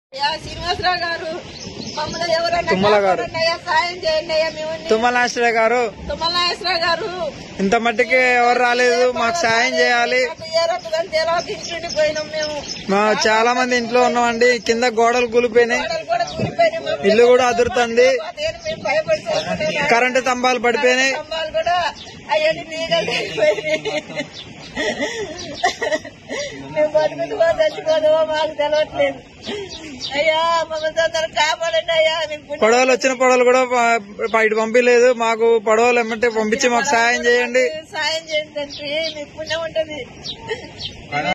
అయ్యా శ్రీనివాసరావు గారు మమ్మల్ని ఎవరైనా తుమ్మల గారు. కాపాడండి అయ్యా, సాయం చేయండి అయ్యా మేము తుమ్మల నాగేశ్వరరావు గారు తుమ్మల నాగేశ్వరరావు గారు ఇంత మట్టికి ఎవరు రాలేదు మాకు సాయం చేయాలి మాకు ఏ రకంగా తెలవక ఇంటింటి పోయినాం మేము మా చాలా మంది ఇంట్లో ఉన్నామండి కింద గోడలు కూలిపోయినాయి గోడలు కూడా కూలిపోయినాయి మా ఇల్లు కూడా అదురుతుంది అదేని మేము భయపడి చచ్చిపోతున్నాం. కరెంటు స్తంభాలు పడిపోయినాయి స్తంభాలు కూడా అవన్నీ నీగలు తెగిపోయినాయి. మేము బతుకుతుందో చచ్చిపోదామో మాకు తెలవట్లేదు అయ్యా మమ్మల్ని తొందర కాపాడండి అయ్యా మీకు పుణ్యం పడవలు వచ్చిన పడవలు కూడా ప- బయట పంపించలేదు మాకు పడవలు ఎమ్మంటే పంపించి మాకు సాయం చేయండి సాయం చేయండి తండ్రి మీకు పుణ్యం ఉంటుంది